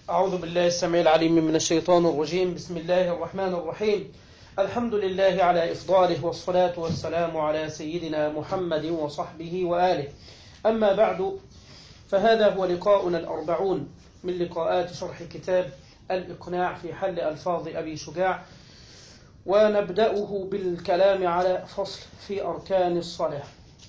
أعوذ بالله السميع العليم من الشيطان الرجيم بسم الله الرحمن الرحيم الحمد لله على إفضاله والصلاة والسلام على سيدنا محمد وصحبه وآله أما بعد فهذا هو لقاؤنا الأربعون من لقاءات شرح كتاب الإقناع في حل ألفاظ أبي شجاع ونبدأه بالكلام على فصل في أركان الصلاة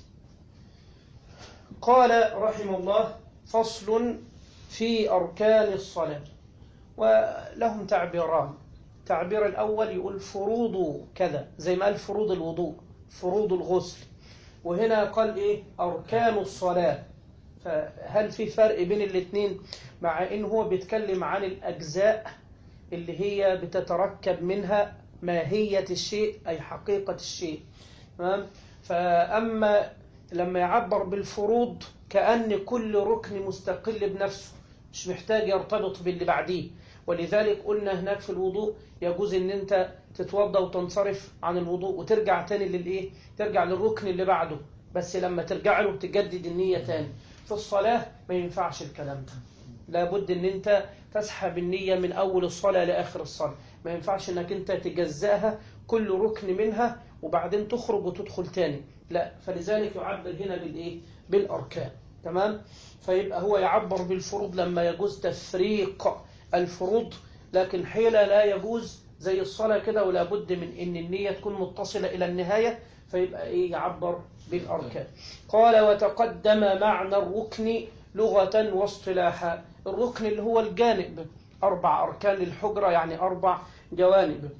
قال رحمه الله فصل في أركان الصلاة ولهم تعبيران التعبير الأول يقول فروض كذا زي ما قال فروض الوضوء فروض الغسل وهنا قال إيه أركان الصلاة فهل في فرق بين الاثنين مع إن هو بيتكلم عن الأجزاء اللي هي بتتركب منها ماهية الشيء أي حقيقة الشيء تمام فأما لما يعبر بالفروض كأن كل ركن مستقل بنفسه مش محتاج يرتبط باللي بعديه ولذلك قلنا هناك في الوضوء يجوز ان انت تتوضا وتنصرف عن الوضوء وترجع تاني للايه ترجع للركن اللي بعده بس لما ترجع له تجدد النية تاني في الصلاة ما ينفعش الكلام ده لابد ان انت تسحب النية من اول الصلاة لاخر الصلاة ما ينفعش انك انت تجزاها كل ركن منها وبعدين تخرج وتدخل تاني لا فلذلك يعبر هنا بالايه بالاركان تمام فيبقى هو يعبر بالفروض لما يجوز تفريق الفروض لكن حين لا يجوز زي الصلاة كده ولا بد من ان النية تكون متصلة الى النهاية فيبقى ايه يعبر بالاركان قال وتقدم معنى الركن لغة واصطلاحا الركن اللي هو الجانب اربع اركان الحجرة يعني اربع جوانب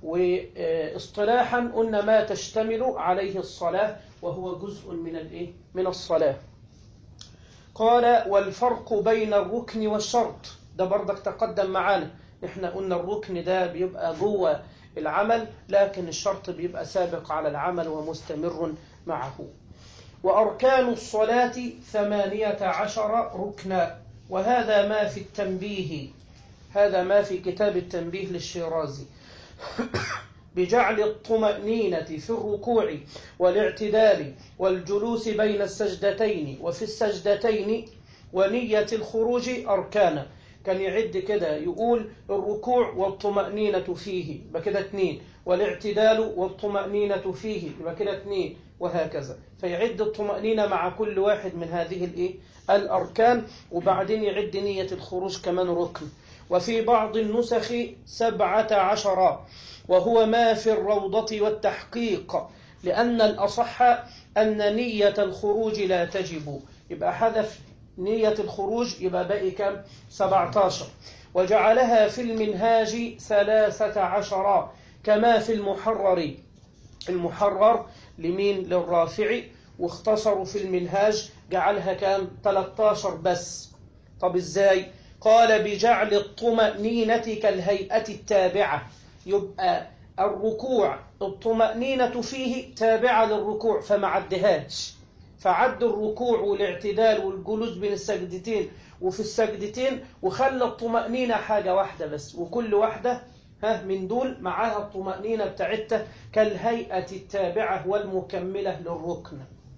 واصطلاحا قلنا ما تشتمل عليه الصلاة وهو جزء من الايه من الصلاة قال والفرق بين الركن والشرط ده برضك تقدم معانا احنا قلنا الركن ده بيبقى جوه العمل لكن الشرط بيبقى سابق على العمل ومستمر معه وأركان الصلاة ثمانية عشر ركنا وهذا ما في التنبيه هذا ما في كتاب التنبيه للشيرازي بجعل الطمأنينة في الركوع والاعتدال والجلوس بين السجدتين وفي السجدتين ونية الخروج أركانا كان يعد كده يقول الركوع والطمأنينة فيه يبقى كده اتنين والاعتدال والطمأنينة فيه يبقى كده اتنين وهكذا فيعد الطمأنينة مع كل واحد من هذه الايه الأركان وبعدين يعد نية الخروج كمان ركن وفي بعض النسخ سبعة عشر وهو ما في الروضة والتحقيق لأن الأصح أن نية الخروج لا تجب يبقى حذف نية الخروج يبقى باقي كم 17 وجعلها في المنهاج ثلاثة عشر كما في المحرر المحرر لمين للرافع واختصروا في المنهاج جعلها كام 13 بس طب ازاي قال بجعل الطمأنينة كالهيئة التابعة يبقى الركوع الطمأنينة فيه تابعة للركوع فما عدهاش فعد الركوع والاعتدال والجلوس بين السجدتين وفي السجدتين وخلى الطمأنينة حاجة واحدة بس وكل واحدة ها من دول معاها الطمأنينة بتاعتها كالهيئة التابعة والمكملة للركن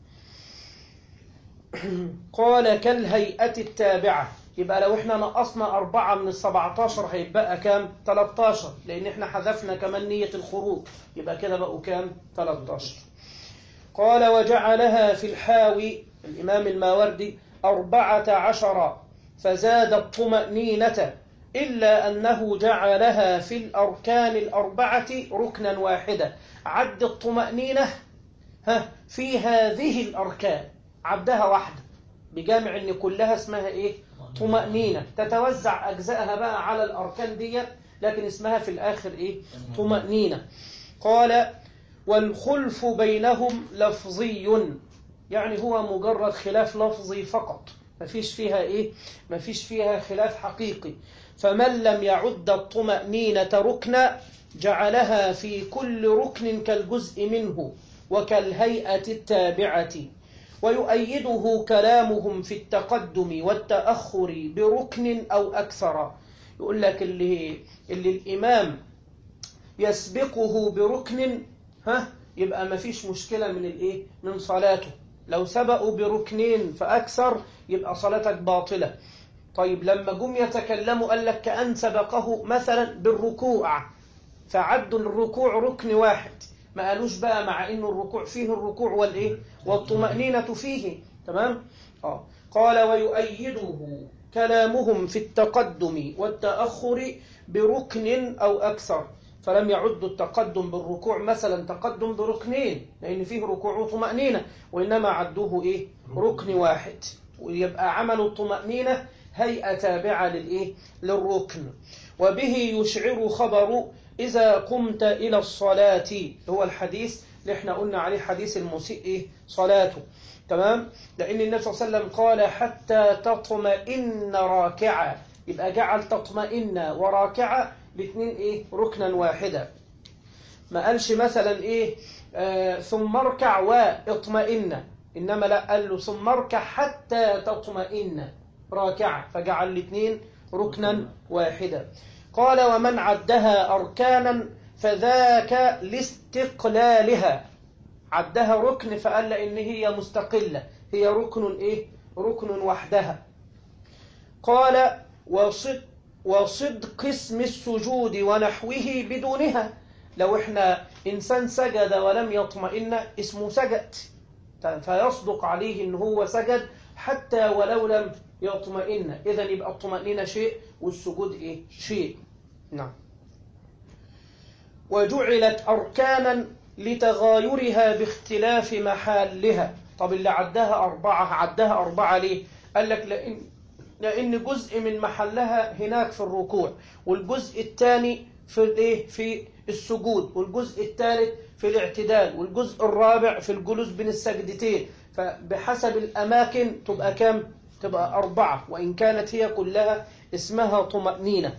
قال كالهيئة التابعة يبقى لو احنا نقصنا أربعة من السبعتاشر هيبقى كام 13 لأن احنا حذفنا كمان نية الخروج يبقى كده بقوا كام 13 قال وجعلها في الحاوي الإمام الماوردي أربعة عشر فزاد الطمأنينة إلا أنه جعلها في الأركان الأربعة ركنا واحدة عد الطمأنينة ها في هذه الأركان عدها واحدة بجامع أن كلها اسمها إيه طمأنينة تتوزع أجزائها بقى على الأركان دي لكن اسمها في الآخر إيه طمأنينة قال والخلف بينهم لفظي يعني هو مجرد خلاف لفظي فقط ما فيش فيها إيه ما فيش فيها خلاف حقيقي فمن لم يعد الطمأنينة ركنا جعلها في كل ركن كالجزء منه وكالهيئة التابعة ويؤيده كلامهم في التقدم والتأخر بركن أو أكثر يقول لك اللي, اللي الإمام يسبقه بركن ها يبقى ما فيش مشكلة من الايه من صلاته لو سبقوا بركنين فأكثر يبقى صلاتك باطلة طيب لما جم يتكلموا قال لك كأن سبقه مثلا بالركوع فعدوا الركوع ركن واحد ما قالوش بقى مع انه الركوع فيه الركوع والايه والطمأنينة فيه تمام اه قال ويؤيده كلامهم في التقدم والتأخر بركن أو أكثر فلم يعدوا التقدم بالركوع مثلا تقدم بركنين لأن فيه ركوع وطمأنينة وإنما عدوه إيه ركن واحد ويبقى عمل الطمأنينة هيئة تابعة للإيه للركن وبه يشعر خبر إذا قمت إلى الصلاة هو الحديث اللي احنا قلنا عليه حديث المسيء إيه؟ صلاته تمام لأن النبي صلى الله عليه وسلم قال حتى تطمئن راكعة يبقى جعل تطمئن وراكعة الاثنين إيه ركنا واحدا ما قالش مثلا إيه آه ثم اركع واطمئن إنما لا قال له ثم اركع حتى تطمئن راكعة فجعل الاثنين ركنا واحدا قال ومن عدها أركانا فذاك لاستقلالها عدها ركن فقال لأن هي مستقلة هي ركن إيه؟ ركن وحدها قال وصد وصدق اسم السجود ونحوه بدونها لو احنا إنسان سجد ولم يطمئن اسمه سجد فيصدق عليه إن هو سجد حتى ولو لم يطمئن إذا يبقى الطمأنينة شيء والسجود إيه؟ شيء نعم وجعلت أركانا لتغايرها باختلاف محلها طب اللي عدها أربعة عدها أربعة ليه قال لك لأن, لأن جزء من محلها هناك في الركوع والجزء الثاني في الايه في السجود والجزء الثالث في الاعتدال والجزء الرابع في الجلوس بين السجدتين فبحسب الأماكن تبقى كم تبقى أربعة وإن كانت هي كلها اسمها طمأنينة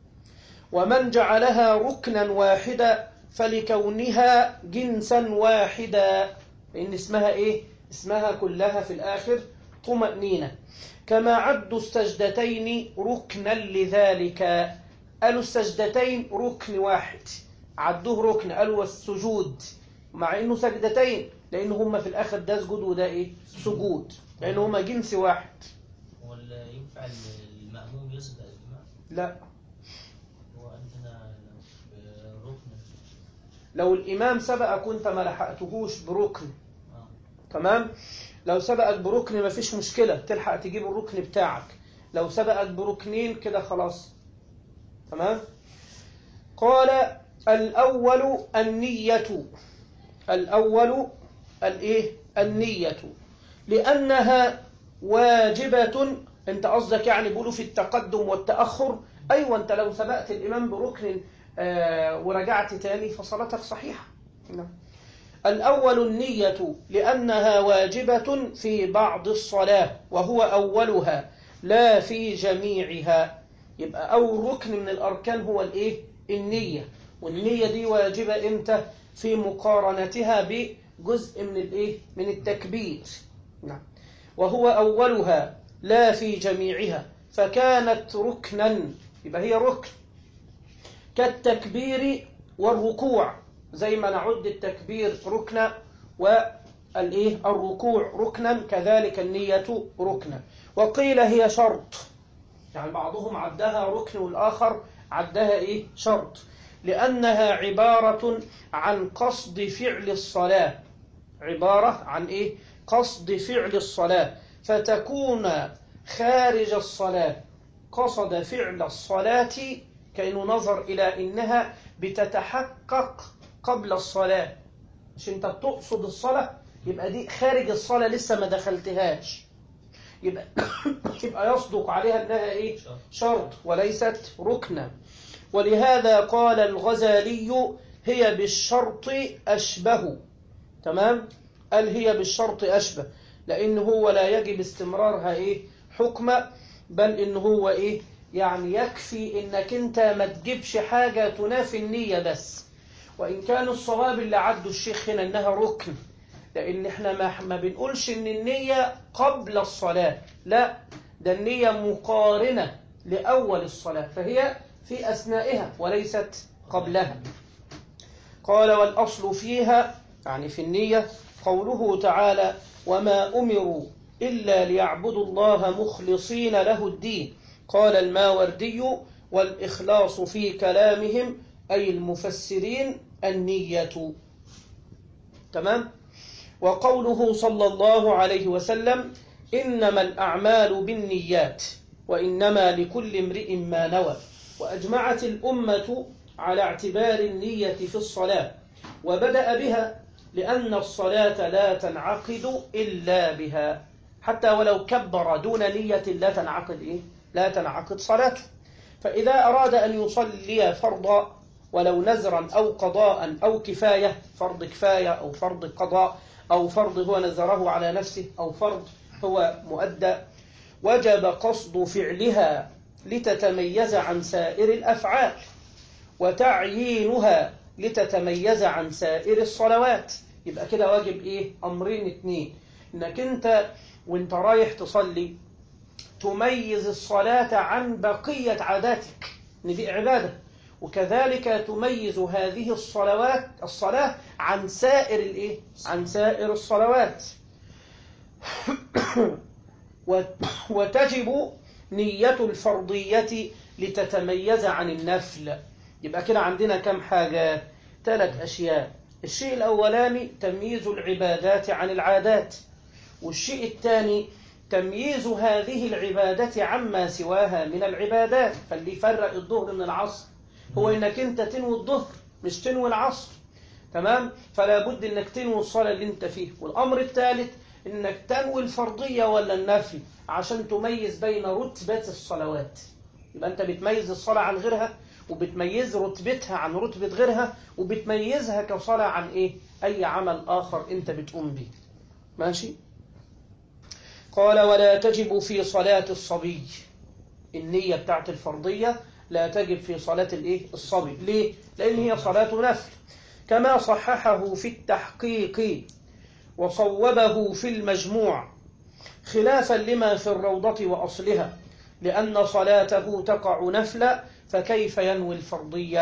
ومن جعلها ركنا واحدا فلكونها جنسا واحدا لأن اسمها إيه؟ اسمها كلها في الآخر طمأنينة كما عدوا السجدتين ركنا لذلك قالوا السجدتين ركن واحد عدوه ركن قالوا السجود مع انه سجدتين لان هما في الاخر ده سجود وده ايه سجود لان هما جنس واحد ولا ينفع المأموم يسبق الإمام لا هو عندنا ركن لو الامام سبقك وانت ما لحقتهوش بركن آه. تمام لو سبقك بركن مفيش مشكلة تلحق تجيب الركن بتاعك لو سبقك بركنين كده خلاص تمام قال الأول النية الأول الإيه النية لأنها واجبة أنت قصدك يعني بيقولوا في التقدم والتأخر أيوة أنت لو سبقت الإمام بركن آه ورجعت تاني فصلاتك صحيحة نعم الأول النية لأنها واجبة في بعض الصلاة وهو أولها لا في جميعها يبقى أول ركن من الأركان هو الإيه؟ النية والنية دي واجبة إمتى؟ في مقارنتها بجزء من الإيه؟ من التكبير نعم وهو أولها لا في جميعها فكانت ركنا يبقى هي ركن كالتكبير والركوع زي ما نعد التكبير ركنا والإيه الركوع ركنا كذلك النية ركنا وقيل هي شرط يعني بعضهم عدها ركن والآخر عدها إيه شرط لأنها عبارة عن قصد فعل الصلاة عبارة عن إيه قصد فعل الصلاة فتكون خارج الصلاة قصد فعل الصلاة كأنه نظر إلى إنها بتتحقق قبل الصلاة مش أنت بتقصد الصلاة يبقى دي خارج الصلاة لسه ما دخلتهاش يبقى يبقى يصدق عليها انها ايه شرط. شرط وليست ركنا ولهذا قال الغزالي هي بالشرط اشبه تمام قال هي بالشرط اشبه لان هو لا يجب استمرارها ايه حكمة بل ان هو ايه يعني يكفي انك انت ما تجيبش حاجة تنافي النية بس وان كان الصواب اللي عده الشيخ هنا انها ركن لان احنا ما, ما بنقولش ان النية قبل الصلاة لا ده النية مقارنة لأول الصلاة فهي في أثنائها وليست قبلها قال والأصل فيها يعني في النية قوله تعالى وما أمروا إلا ليعبدوا الله مخلصين له الدين قال الماوردي والإخلاص في كلامهم أي المفسرين النية تمام وقوله صلى الله عليه وسلم إنما الأعمال بالنيات وإنما لكل امرئ ما نوى وأجمعت الأمة على اعتبار النية في الصلاة وبدأ بها لأن الصلاة لا تنعقد إلا بها حتى ولو كبر دون نية لا تنعقد إيه؟ لا تنعقد صلاته فإذا أراد أن يصلي فرضا ولو نزرا أو قضاء أو كفاية فرض كفاية أو فرض قضاء أو فرض هو نزره على نفسه أو فرض هو مؤدى وجب قصد فعلها لتتميز عن سائر الأفعال وتعيينها لتتميز عن سائر الصلوات يبقى كده واجب إيه أمرين اتنين إنك أنت وانت رايح تصلي تميز الصلاة عن بقية عاداتك إن دي عبادة وكذلك تميز هذه الصلوات الصلاة عن سائر الإيه؟ عن سائر الصلوات وتجب نية الفرضية لتتميز عن النفل يبقى كده عندنا كم حاجة ثلاث أشياء الشيء الأولاني تمييز العبادات عن العادات والشيء الثاني تمييز هذه العبادة عما سواها من العبادات فاللي يفرق الظهر من العصر هو انك انت تنوي الظهر مش تنوي العصر تمام فلا بد انك تنوي الصلاة اللي انت فيه والامر الثالث انك تنوي الفرضية ولا النفل عشان تميز بين رتبة الصلوات يبقى انت بتميز الصلاة عن غيرها وبتميز رتبتها عن رتبة غيرها وبتميزها كصلاة عن ايه اي عمل اخر انت بتقوم به ماشي قال ولا تجب في صلاة الصبي النية بتاعت الفرضية لا تجب في صلاة الايه الصبي ليه لان هي صلاة نفل كما صححه في التحقيق وصوبه في المجموع خلافا لما في الروضة وأصلها لأن صلاته تقع نفلا فكيف ينوي الفرضية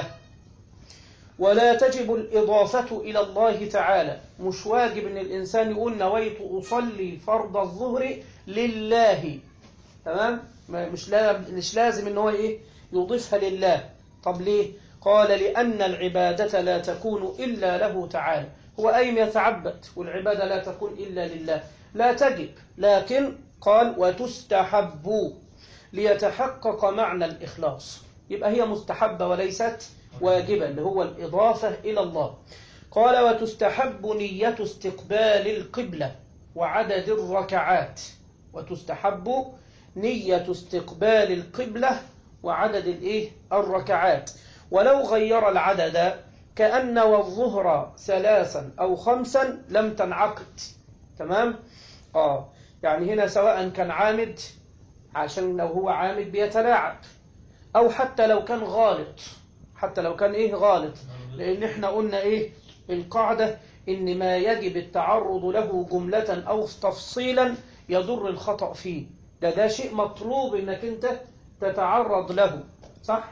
ولا تجب الإضافة إلى الله تعالى مش واجب أن الإنسان يقول نويت أصلي فرض الظهر لله تمام مش مش لازم ان هو ايه يضيفها لله طب ليه قال لأن العبادة لا تكون إلا له تعالى هو أين يتعبد والعبادة لا تكون إلا لله لا تجب لكن قال وتستحب ليتحقق معنى الإخلاص يبقى هي مستحبة وليست واجبة اللي هو الإضافة إلى الله قال وتستحب نية استقبال القبلة وعدد الركعات وتستحب نية استقبال القبلة وعدد الإيه الركعات ولو غير العدد كأن والظهر ثلاثا أو خمسا لم تنعقد تمام آه يعني هنا سواء كان عامد عشان لو هو عامد بيتلاعب أو حتى لو كان غالط حتى لو كان إيه غالط لأن إحنا قلنا إيه القاعدة إن ما يجب التعرض له جملة أو تفصيلا يضر الخطأ فيه ده ده شيء مطلوب إنك أنت تتعرض له صح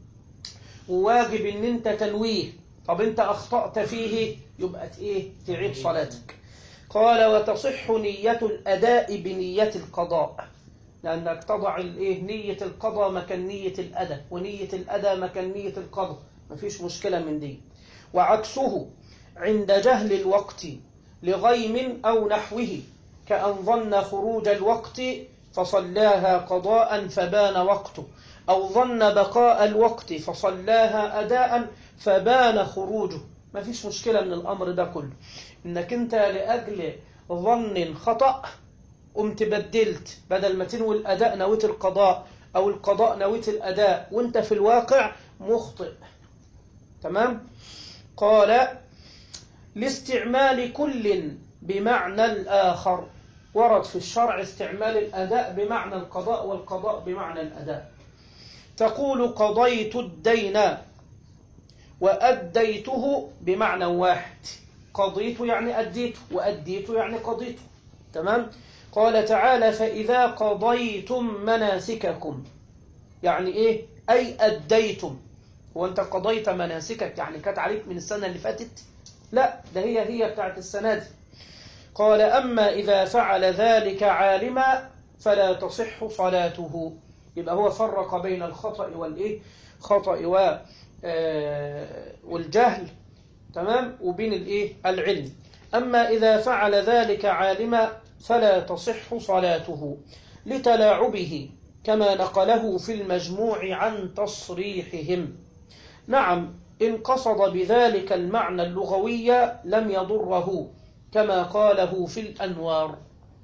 وواجب إن أنت تنويه طب أنت أخطأت فيه يبقى إيه تعيد صلاتك قال وتصح نية الأداء بنية القضاء لأنك تضع الإيه نية القضاء مكان نية الأداء ونية الأداء مكان نية القضاء مفيش مشكلة من دي وعكسه عند جهل الوقت لغيم أو نحوه كأن ظن خروج الوقت فصلاها قضاء فبان وقته أو ظن بقاء الوقت فصلاها أداء فبان خروجه ما فيش مشكلة من الأمر ده كله إنك أنت لأجل ظن خطأ قمت بدلت بدل ما تنوي الأداء نويت القضاء أو القضاء نويت الأداء وانت في الواقع مخطئ تمام قال لاستعمال كل بمعنى الآخر ورد في الشرع استعمال الأداء بمعنى القضاء والقضاء بمعنى الأداء تقول قضيت الدين وأديته بمعنى واحد قضيت يعني أديته وأديته يعني قضيته تمام قال تعالى فإذا قضيتم مناسككم يعني إيه أي أديتم وأنت قضيت مناسكك يعني كانت عليك من السنة اللي فاتت لا ده هي هي بتاعت السنة دي قال أما إذا فعل ذلك عالما فلا تصح صلاته يبقى هو فرق بين الخطأ والإيه خطأ و آه، والجهل تمام وبين الإيه العلم أما إذا فعل ذلك عالما فلا تصح صلاته لتلاعبه كما نقله في المجموع عن تصريحهم نعم إن قصد بذلك المعنى اللغوي لم يضره كما قاله في الأنوار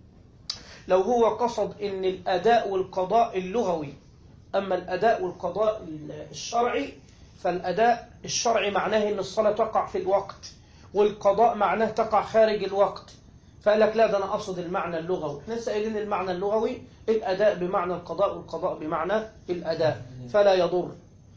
لو هو قصد إن الأداء والقضاء اللغوي أما الأداء والقضاء الشرعي فالأداء الشرعي معناه إن الصلاة تقع في الوقت والقضاء معناه تقع خارج الوقت فقال لك لا ده أنا أقصد المعنى اللغوي احنا لسه قايلين المعنى اللغوي الأداء بمعنى القضاء والقضاء بمعنى الأداء فلا يضر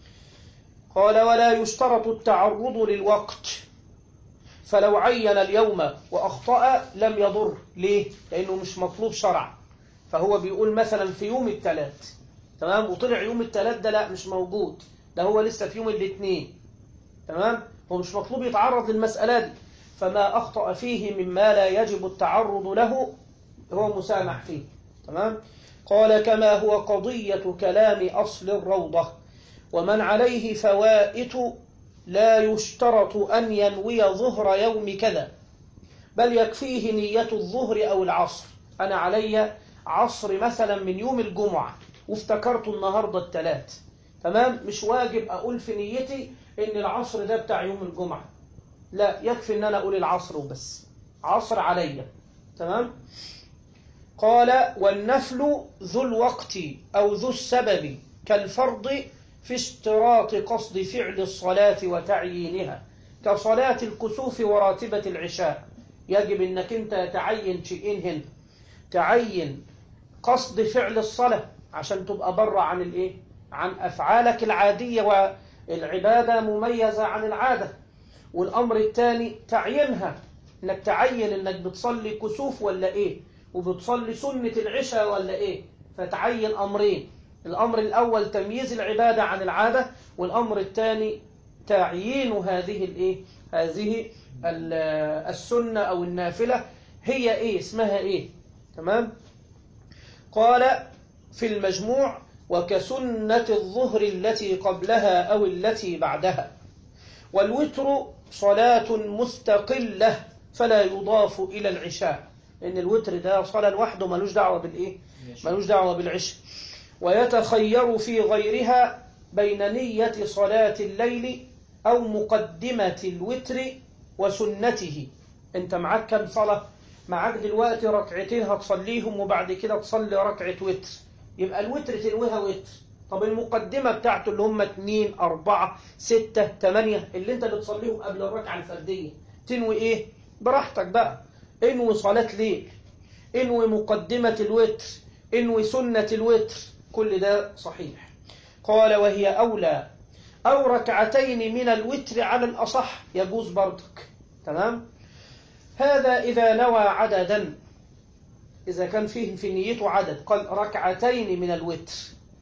قال ولا يشترط التعرض للوقت فلو عين اليوم وأخطأ لم يضر ليه؟ لأنه مش مطلوب شرع فهو بيقول مثلا في يوم الثلاث تمام وطلع يوم الثلاث ده لا مش موجود ده هو لسه في يوم الاثنين تمام هو مش مطلوب يتعرض للمسألة دي فما أخطأ فيه مما لا يجب التعرض له هو مسامح فيه تمام قال كما هو قضية كلام أصل الروضة ومن عليه فوائت لا يشترط أن ينوي ظهر يوم كذا بل يكفيه نية الظهر أو العصر أنا علي عصر مثلا من يوم الجمعة وافتكرت النهاردة الثلاث تمام مش واجب أقول في نيتي إن العصر ده بتاع يوم الجمعة لا يكفي إن أنا أقول العصر وبس عصر عليا تمام قال والنفل ذو الوقت أو ذو السبب كالفرض في اشتراط قصد فعل الصلاة وتعيينها كصلاة الكسوف وراتبة العشاء يجب انك انت تعين شيئين هنا تعين قصد فعل الصلاة عشان تبقى بره عن الايه عن افعالك العادية والعبادة مميزة عن العادة والامر الثاني تعيينها انك تعين انك بتصلي كسوف ولا ايه وبتصلي سنة العشاء ولا ايه فتعين امرين الأمر الأول تمييز العبادة عن العادة والأمر الثاني تعيين هذه الإيه؟ هذه السنة أو النافلة هي إيه اسمها إيه تمام قال في المجموع وكسنة الظهر التي قبلها أو التي بعدها والوتر صلاة مستقلة فلا يضاف إلى العشاء لأن الوتر ده صلاة لوحده ملوش دعوة بالإيه ملوش دعوة بالعشاء ويتخير في غيرها بين نية صلاة الليل أو مقدمة الوتر وسنته انت معاك كم صلاة معاك دلوقتي ركعتين هتصليهم وبعد كده تصلي ركعة وتر يبقى الوتر تنويها وتر طب المقدمة بتاعته اللي هم 2 4 6 8 اللي انت بتصليهم قبل الركعة الفردية تنوي ايه براحتك بقى انوي صلاة ليل انوي مقدمة الوتر انوي سنة الوتر كل ده صحيح قال وهي أولى أو ركعتين من الوتر على الأصح يجوز برضك تمام هذا إذا نوى عددا إذا كان فيه في نيته عدد قال ركعتين من الوتر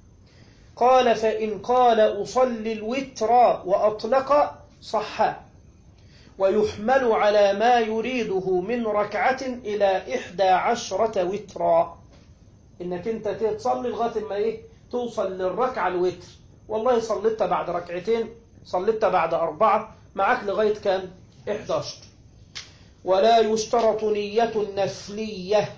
قال فإن قال أصلي الوتر وأطلق صح ويحمل على ما يريده من ركعة إلى إحدى عشرة وترا إنك أنت تصلي لغاية ما إيه توصل للركعة الوتر والله صليتها بعد ركعتين صليتها بعد أربعة معك لغاية كام 11 ولا يشترط نية النفلية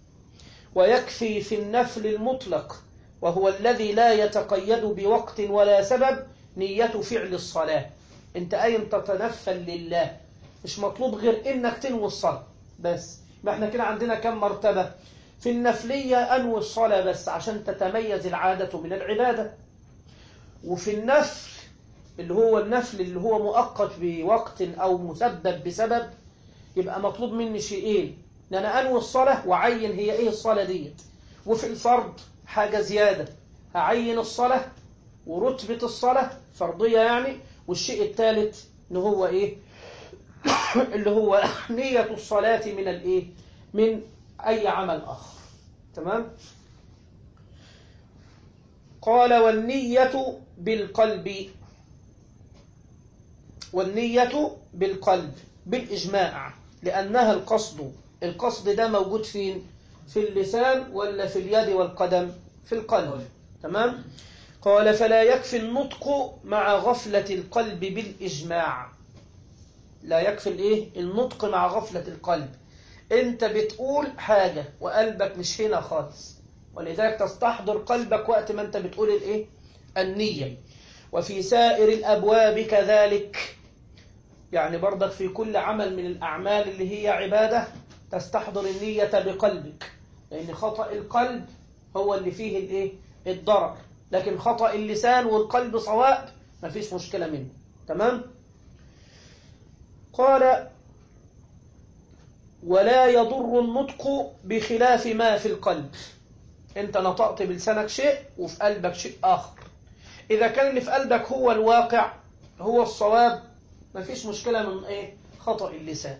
ويكفي في النفل المطلق وهو الذي لا يتقيد بوقت ولا سبب نية فعل الصلاة انت قايم تتنفل لله مش مطلوب غير انك تنوي الصلاة بس ما احنا كده عندنا كم مرتبة في النفلية أنوي الصلاة بس عشان تتميز العادة من العبادة وفي النفل اللي هو النفل اللي هو مؤقت بوقت أو مسبب بسبب يبقى مطلوب مني شيئين ان انا انوي الصلاة وعين هي ايه الصلاة ديت وفي الفرض حاجة زيادة هعين الصلاة ورتبة الصلاة فرضية يعني والشيء الثالث ان هو ايه اللي هو نية الصلاة من الايه من اي عمل اخر تمام قال والنية بالقلب والنية بالقلب بالإجماع لأنها القصد القصد ده موجود فين في اللسان ولا في اليد والقدم في القلب تمام قال فلا يكفي النطق مع غفلة القلب بالإجماع لا يكفي الايه النطق مع غفلة القلب انت بتقول حاجة وقلبك مش هنا خالص ولذلك تستحضر قلبك وقت ما انت بتقول الايه النية وفي سائر الأبواب كذلك يعني برضك في كل عمل من الأعمال اللي هي عبادة تستحضر النية بقلبك لأن خطأ القلب هو اللي فيه الايه الضرر لكن خطأ اللسان والقلب صواب مفيش مشكلة منه تمام قال ولا يضر النطق بخلاف ما في القلب انت نطقت بلسانك شيء وفي قلبك شيء آخر إذا كان اللي في قلبك هو الواقع هو الصواب مفيش مشكلة من ايه خطأ اللسان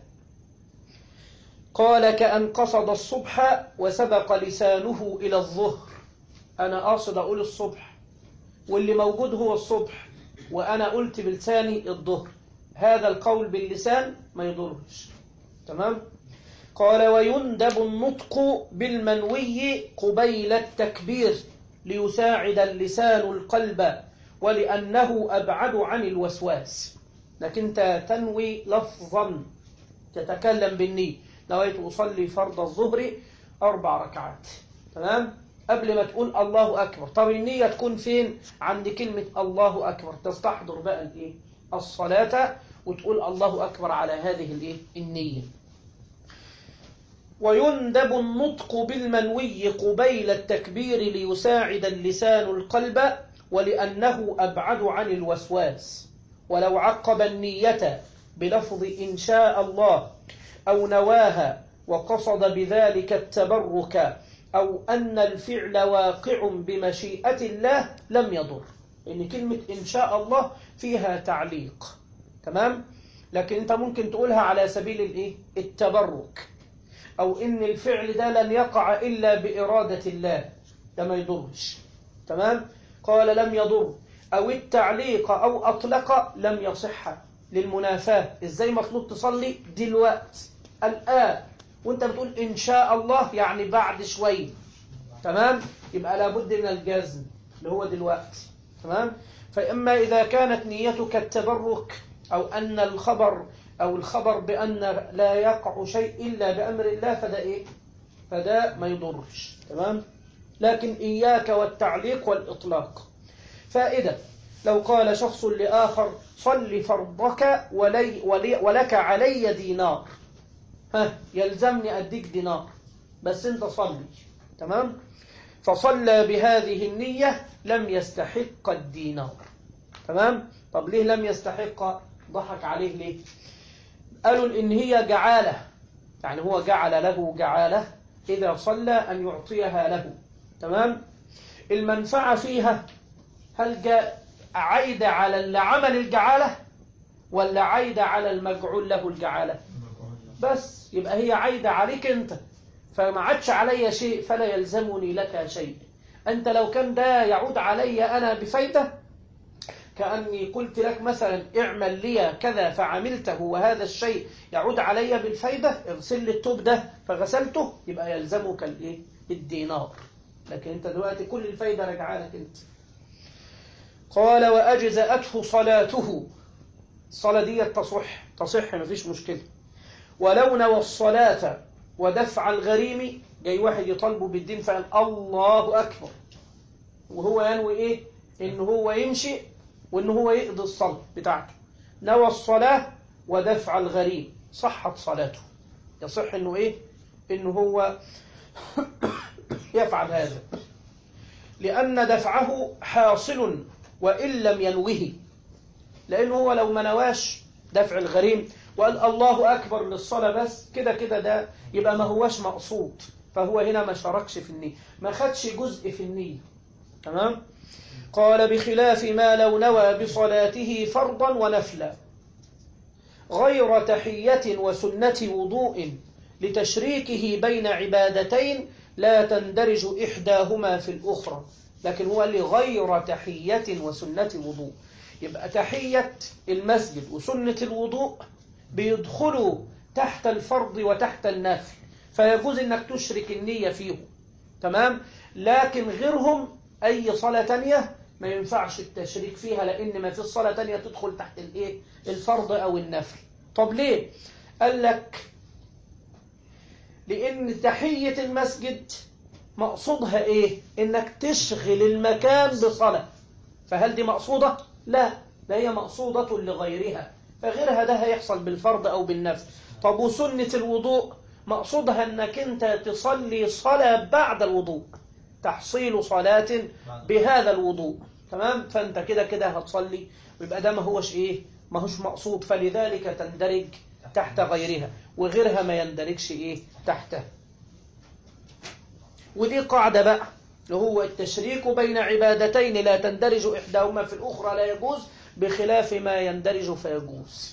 قال كأن قصد الصبح وسبق لسانه إلى الظهر أنا قاصد أقول الصبح واللي موجود هو الصبح وأنا قلت بلساني الظهر هذا القول باللسان ما يضرش تمام قال ويندب النطق بالمنوي قبيل التكبير ليساعد اللسان القلب ولأنه أبعد عن الوسواس لكن انت تنوي لفظا تتكلم بالنية نويت أصلي فرض الظهر أربع ركعات تمام قبل ما تقول الله أكبر طب النية تكون فين عند كلمة الله أكبر تستحضر بقى الإيه الصلاة وتقول الله أكبر على هذه الإيه النية ويندب النطق بالمنوي قبيل التكبير ليساعد اللسان القلب ولأنه أبعد عن الوسواس ولو عقب النية بلفظ إن شاء الله أو نواها وقصد بذلك التبرك أو أن الفعل واقع بمشيئة الله لم يضر إن كلمة إن شاء الله فيها تعليق تمام لكن أنت ممكن تقولها على سبيل الإيه؟ التبرك أو إن الفعل ده لن يقع إلا بإرادة الله ده ما يضرش تمام قال لم يضر أو التعليق أو أطلق لم يصح للمنافاة إزاي مطلوب تصلي دلوقت الآن وانت بتقول إن شاء الله يعني بعد شوية تمام يبقى لابد من الجزم اللي هو دلوقتي تمام فإما إذا كانت نيتك التبرك أو أن الخبر أو الخبر بأن لا يقع شيء إلا بأمر الله فده إيه فده ما يضرش تمام لكن إياك والتعليق والإطلاق فائدة لو قال شخص لآخر صل فرضك ولي ولي ولك علي دينار ها يلزمني أديك دينار بس أنت صلي تمام فصلى بهذه النية لم يستحق الدينار تمام طب ليه لم يستحق ضحك عليه ليه قالوا إن هي جعالة يعني هو جعل له جعالة إذا صلى أن يعطيها له تمام المنفعة فيها هل جاء عايدة على اللي عمل الجعالة ولا عايدة على المجعول له الجعالة بس يبقى هي عايدة عليك أنت فما عادش علي شيء فلا يلزمني لك شيء أنت لو كان ده يعود علي أنا بفايدة كأني قلت لك مثلا اعمل لي كذا فعملته وهذا الشيء يعود علي بالفايدة اغسل لي التوب ده فغسلته يبقى يلزمك الايه الدينار لكن انت دلوقتي كل الفايدة رجعها لك انت قال وأجزأته صلاته الصلاة دي تصح تصح مفيش مشكلة ولو نوى الصلاة ودفع الغريم جاي واحد يطالبه بالدين فقال الله أكبر وهو ينوي إيه إن هو يمشي وإن هو يقضي الصلاة بتاعته نوى الصلاة ودفع الغريم صحت صلاته يصح إنه إيه إنه هو يفعل هذا لأن دفعه حاصل وإن لم ينوه لأنه هو لو ما نواش دفع الغريم وقال الله أكبر للصلاة بس كده كده ده يبقى ما هوش مقصود فهو هنا ما شاركش في النية ما خدش جزء في النية تمام قال بخلاف ما لو نوى بصلاته فرضا ونفلا غير تحية وسنة وضوء لتشريكه بين عبادتين لا تندرج إحداهما في الأخرى لكن هو اللي غير تحية وسنة وضوء يبقى تحية المسجد وسنة الوضوء بيدخلوا تحت الفرض وتحت النفل فيجوز انك تشرك النية فيهم تمام لكن غيرهم اي صلاة تانية ما ينفعش التشريك فيها لان ما في الصلاة تانية تدخل تحت الايه الفرض او النفل طب ليه قال لك لان تحية المسجد مقصودها ايه انك تشغل المكان بصلاة فهل دي مقصودة لا ده هي مقصودة لغيرها فغيرها ده هيحصل بالفرض او بالنفل طب وسنة الوضوء مقصودها انك انت تصلي صلاة بعد الوضوء تحصيل صلاة بهذا الوضوء تمام فانت كده كده هتصلي ويبقى ده ما هوش ايه ما هوش مقصود فلذلك تندرج تحت غيرها وغيرها ما يندرجش ايه تحته ودي قاعدة بقى اللي هو التشريك بين عبادتين لا تندرج إحداهما في الأخرى لا يجوز بخلاف ما يندرج فيجوز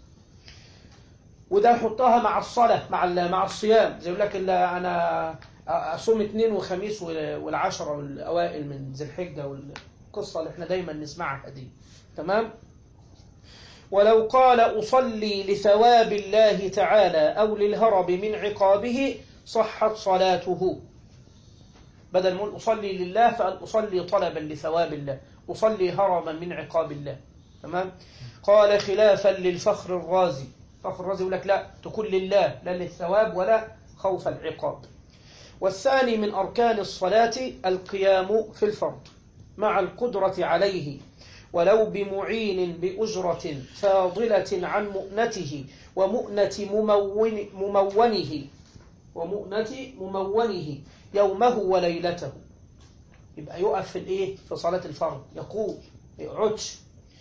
وده حطها مع الصلاة مع مع الصيام زي يقول لك إلا أنا أصوم اثنين وخميس والعشرة والأوائل من ذي الحجة والقصة اللي احنا دايما نسمعها دي تمام ولو قال أصلي لثواب الله تعالى أو للهرب من عقابه صحت صلاته بدل ما أصلي لله فقال أصلي طلبا لثواب الله أصلي هربا من عقاب الله تمام قال خلافا للفخر الرازي فخر الرازي يقول لك لا تكون لله لا للثواب ولا خوف العقاب والثاني من أركان الصلاة القيام في الفرض مع القدرة عليه ولو بمعين بأجرة فاضلة عن مؤنته ومؤنة ممون ممونه ومؤنة ممونه يومه وليلته يبقى يقف في الايه في صلاة الفرض يقول ما يقعدش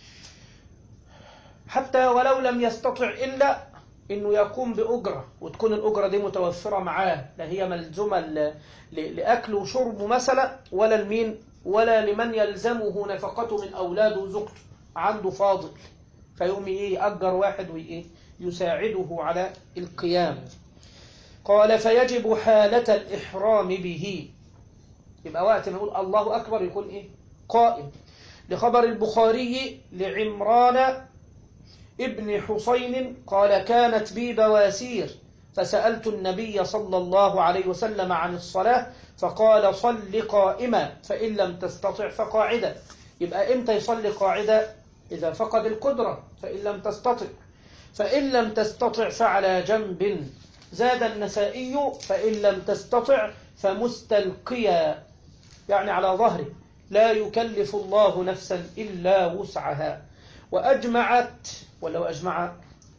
حتى ولو لم يستطع إلا إنه يقوم بأجرة وتكون الأجرة دي متوفرة معاه لا هي ملزومة لأكل وشرب مثلا ولا لمين ولا لمن يلزمه نفقته من أولاده وزوجته عنده فاضل فيقوم إيه يأجر واحد وإيه يساعده على القيام قال فيجب حالة الإحرام به يبقى وقت ما يقول الله أكبر يكون إيه قائم لخبر البخاري لعمران ابن حسين قال كانت بي بواسير فسألت النبي صلى الله عليه وسلم عن الصلاة فقال صل قائما فإن لم تستطع فقاعدا يبقى إمتى يصلي قاعدة إذا فقد القدرة فإن لم تستطع فإن لم تستطع فعلى جنب زاد النسائي فإن لم تستطع فمستلقيا يعني على ظهره لا يكلف الله نفسا إلا وسعها وأجمعت ولو أجمع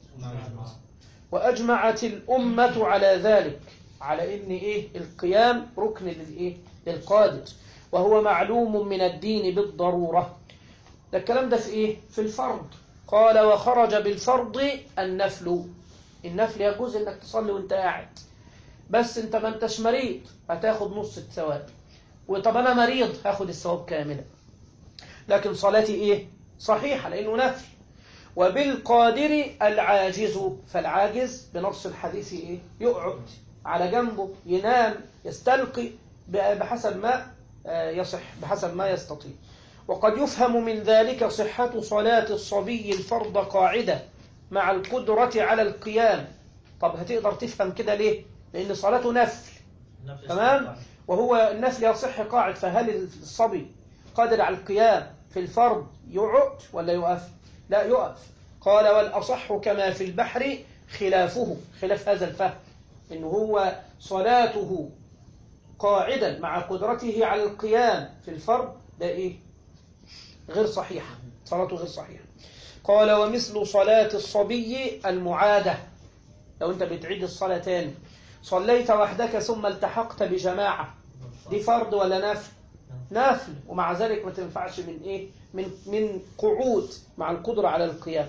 وأجمعت الأمة على ذلك على إن إيه القيام ركن للإيه للقادر وهو معلوم من الدين بالضرورة ده الكلام ده في إيه في الفرض قال وخرج بالفرض النفل النفل يجوز إنك تصلي وإنت قاعد بس أنت ما أنتش مريض هتاخد نص الثواب وطب أنا مريض هاخد الثواب كاملا لكن صلاتي إيه صحيحة لأنه نفل وبالقادر العاجز فالعاجز بنص الحديث إيه؟ يقعد على جنبه ينام يستلقي بحسب ما يصح بحسب ما يستطيع وقد يفهم من ذلك صحة صلاة الصبي الفرض قاعدة مع القدرة على القيام طب هتقدر تفهم كده ليه لأن صلاته نفل تمام وهو النفل يصح قاعد فهل الصبي قادر على القيام في الفرض يقعد ولا يقف لا يقف قال والأصح كما في البحر خلافه خلاف هذا الفهم إنه هو صلاته قاعدا مع قدرته على القيام في الفرض ده إيه غير صحيحة صلاته غير صحيحة قال ومثل صلاة الصبي المعادة لو أنت بتعيد الصلاة تاني صليت وحدك ثم التحقت بجماعة دي فرض ولا نفل نافل ومع ذلك ما تنفعش من ايه من من قعود مع القدرة على القيام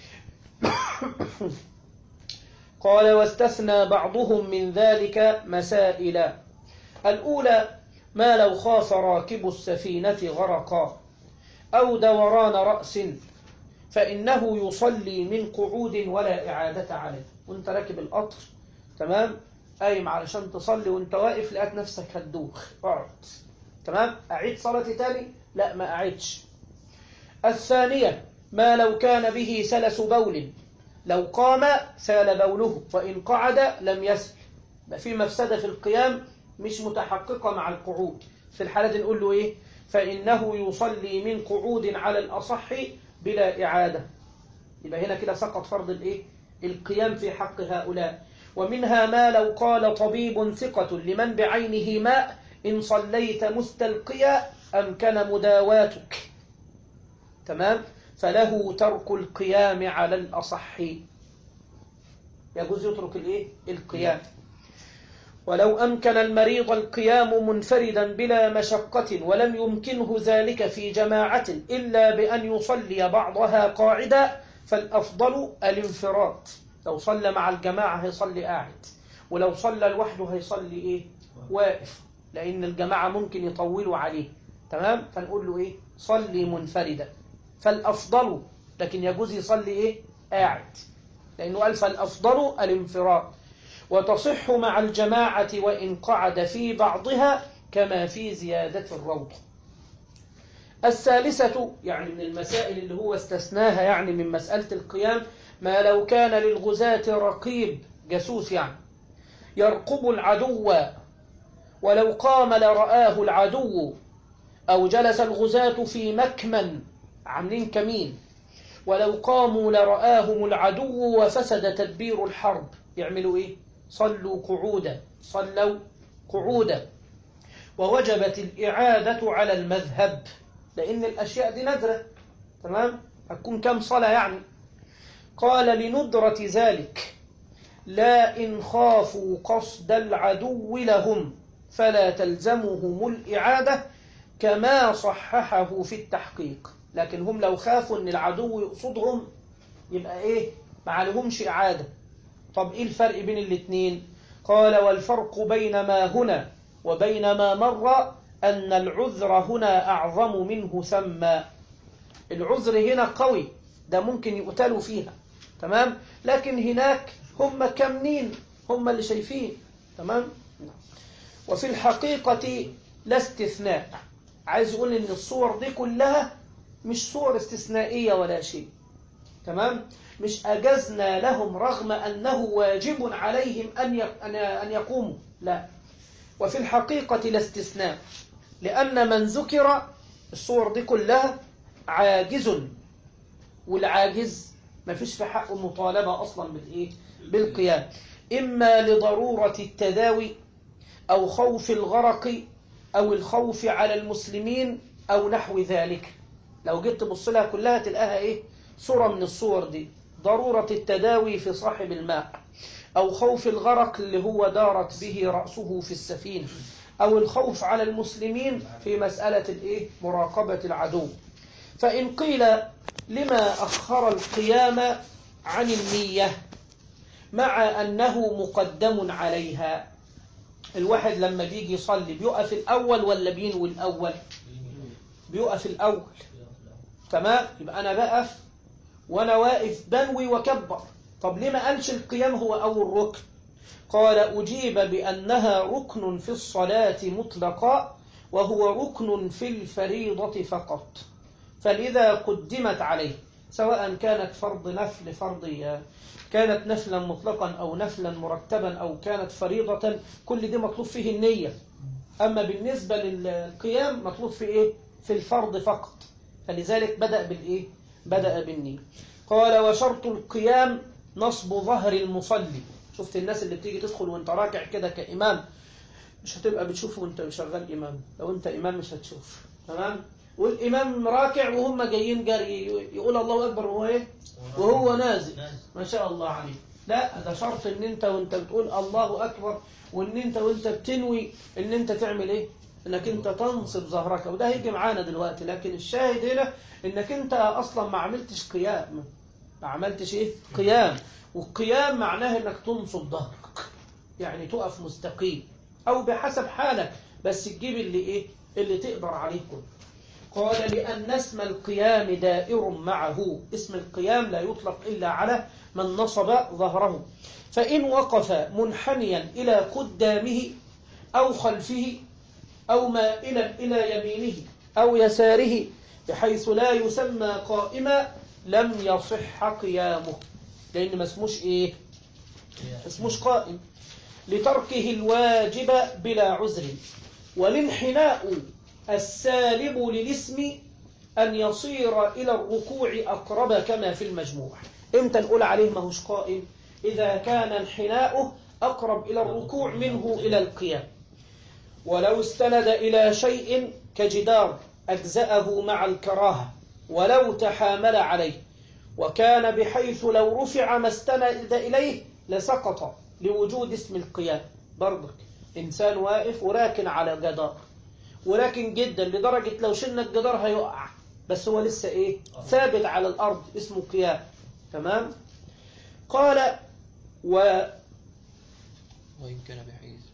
قال واستثنى بعضهم من ذلك مسائل الأولى ما لو خاف راكب السفينة غرقا أو دوران رأس فإنه يصلي من قعود ولا إعادة عليه وانت راكب القطر تمام قايم علشان تصلي وانت واقف لقيت نفسك هتدوخ اقعد تمام أعيد صلاتي تاني لا ما أعيدش الثانية ما لو كان به سلس بول لو قام سال بوله وإن قعد لم يسل يبقى في مفسدة في القيام مش متحققة مع القعود في الحالة دي نقول له إيه فإنه يصلي من قعود على الأصح بلا إعادة يبقى هنا كده سقط فرض الإيه القيام في حق هؤلاء ومنها ما لو قال طبيب ثقة لمن بعينه ماء إن صليت مستلقيا أمكن مداواتك تمام فله ترك القيام على الأصح يجوز يترك الإيه القيام ولو أمكن المريض القيام منفردا بلا مشقة ولم يمكنه ذلك في جماعة إلا بأن يصلي بعضها قاعدا فالأفضل الانفراد لو صلى مع الجماعة هيصلي قاعد ولو صلى لوحده هيصلي إيه واقف لأن الجماعة ممكن يطولوا عليه تمام فنقول له إيه صلي منفردا فالأفضل لكن يجوز يصلي إيه قاعد لأنه قال فالأفضل الانفراد وتصح مع الجماعة وإن قعد في بعضها كما في زيادة الروض الثالثة يعني من المسائل اللي هو استثناها يعني من مسألة القيام ما لو كان للغزاة رقيب جاسوس يعني يرقب العدو ولو قام لرآه العدو أو جلس الغزاة في مكمن عاملين كمين ولو قاموا لرآهم العدو وفسد تدبير الحرب يعملوا إيه؟ صلوا قعودا صلوا قعودا ووجبت الإعادة على المذهب لأن الأشياء دي نادرة تمام هتكون كم صلاة يعني قال لندرة ذلك لا إن خافوا قصد العدو لهم فلا تلزمهم الإعادة كما صححه في التحقيق لكن هم لو خافوا أن العدو يقصدهم يبقى إيه ما عليهمش إعادة طب إيه الفرق بين الاثنين قال والفرق بين ما هنا وبين ما مر أن العذر هنا أعظم منه ثم العذر هنا قوي ده ممكن يقتلوا فيها تمام لكن هناك هم كمنين هم اللي شايفين تمام وفي الحقيقة لا استثناء عايز يقول ان الصور دي كلها مش صور استثنائية ولا شيء تمام مش أجزنا لهم رغم أنه واجب عليهم أن أن يقوموا لا وفي الحقيقة لا استثناء لأن من ذكر الصور دي كلها عاجز والعاجز ما فيش في حقه مطالبة أصلا بالإيه؟ بالقيام إما لضرورة التداوي أو خوف الغرق أو الخوف على المسلمين أو نحو ذلك لو جيت تبص لها كلها تلقاها إيه صورة من الصور دي ضرورة التداوي في صاحب الماء أو خوف الغرق اللي هو دارت به رأسه في السفينة أو الخوف على المسلمين في مسألة الإيه؟ مراقبة العدو فإن قيل لما أخر القيام عن النية مع أنه مقدم عليها الواحد لما بيجي يصلي بيقف الأول ولا بينوي الأول بيقف الأول تمام يبقى أنا بقف وأنا واقف بنوي وكبر طب ليه ما قالش القيام هو أول ركن قال أجيب بأنها ركن في الصلاة مطلقا وهو ركن في الفريضة فقط فلذا قدمت عليه سواء كانت فرض نفل فرضية كانت نفلا مطلقا أو نفلا مرتبا أو كانت فريضة كل دي مطلوب فيه النية أما بالنسبة للقيام مطلوب في إيه؟ في الفرض فقط فلذلك بدأ بالإيه؟ بدأ بالنية قال وشرط القيام نصب ظهر المصلي شفت الناس اللي بتيجي تدخل وانت راكع كده كإمام مش هتبقى بتشوفه وانت شغال إمام لو انت إمام مش هتشوف تمام والإمام راكع وهم جايين جري يقول الله أكبر وهو إيه وهو نازل ما شاء الله عليه لا ده شرط ان انت وانت بتقول الله أكبر وان انت وانت بتنوي ان انت تعمل ايه انك انت تنصب ظهرك وده هيجي معانا دلوقتي لكن الشاهد هنا انك انت اصلا ما عملتش قيام ما عملتش ايه قيام والقيام معناه انك تنصب ظهرك يعني تقف مستقيم او بحسب حالك بس تجيب اللي ايه اللي تقدر عليه كله قال لأن اسم القيام دائر معه اسم القيام لا يطلق إلا على من نصب ظهره فإن وقف منحنيا إلى قدامه أو خلفه أو مائلا إلى يمينه أو يساره بحيث لا يسمى قائما لم يصح قيامه لأن ما اسموش إيه اسموش قائم لتركه الواجب بلا عذر والانحناء السالب للاسم أن يصير إلى الركوع أقرب كما في المجموع إمتى نقول عليه ماهوش قائم إذا كان انحناؤه أقرب إلى الركوع منه إلى القيام ولو استند إلى شيء كجدار أجزأه مع الكراهة ولو تحامل عليه وكان بحيث لو رفع ما استند إليه لسقط لوجود اسم القيام برضك إنسان واقف وراكن على جدار وراكن جدا لدرجة لو شلنا الجدار هيقع بس هو لسه إيه ثابت على الأرض اسمه قيام تمام قال و وإن كان بحيث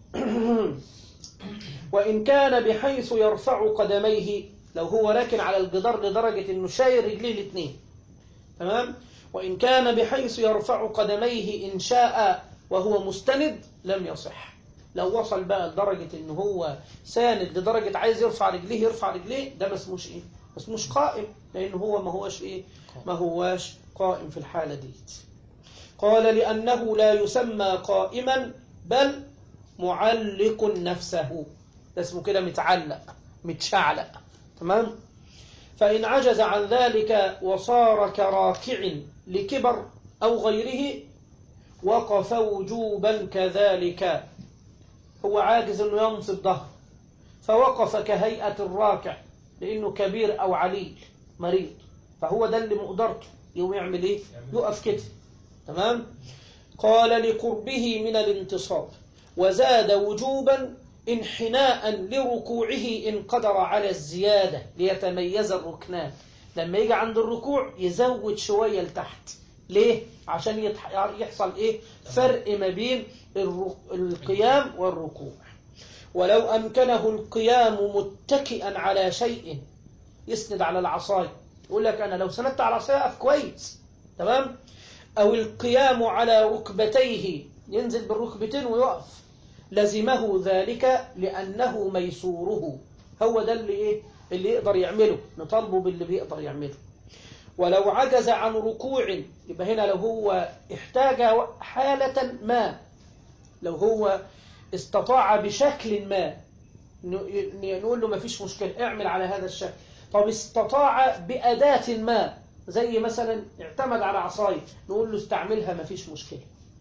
وإن كان بحيث يرفع قدميه لو هو راكن على الجدار لدرجة إنه شايل رجليه الاثنين تمام وإن كان بحيث يرفع قدميه إن شاء وهو مستند لم يصح لو وصل بقى لدرجة إن هو ساند لدرجة عايز يرفع رجليه يرفع رجليه ده ما اسموش إيه ما اسموش قائم لأن هو ما هوش إيه ما هواش قائم في الحالة دي قال لأنه لا يسمى قائما بل معلق نفسه ده اسمه كده متعلق متشعلق تمام فإن عجز عن ذلك وصار كراكع لكبر أو غيره وقف وجوبا كذلك هو عاجز أنه ينصب ظهر فوقف كهيئة الراكع لأنه كبير أو عليل مريض فهو ده اللي مقدرته يقوم يعمل إيه يقف كده تمام قال لقربه من الانتصاب وزاد وجوبا انحناء لركوعه إن قدر على الزيادة ليتميز الركنان لما يجي عند الركوع يزود شوية لتحت ليه؟ عشان يتح... يحصل إيه؟ فرق ما بين الر... القيام والركوع ولو أمكنه القيام متكئا على شيء يسند على العصاية يقول لك أنا لو سندت على العصاية أقف كويس تمام؟ أو القيام على ركبتيه ينزل بالركبتين ويقف لزمه ذلك لأنه ميسوره هو ده اللي إيه اللي يقدر يعمله نطالبه باللي بيقدر يعمله ولو عجز عن ركوع يبقى هنا لو هو احتاج حالة ما لو هو استطاع بشكل ما نقول له ما فيش مشكلة اعمل على هذا الشكل طب استطاع بأداة ما زي مثلا اعتمد على عصاية نقول له استعملها ما فيش مشكلة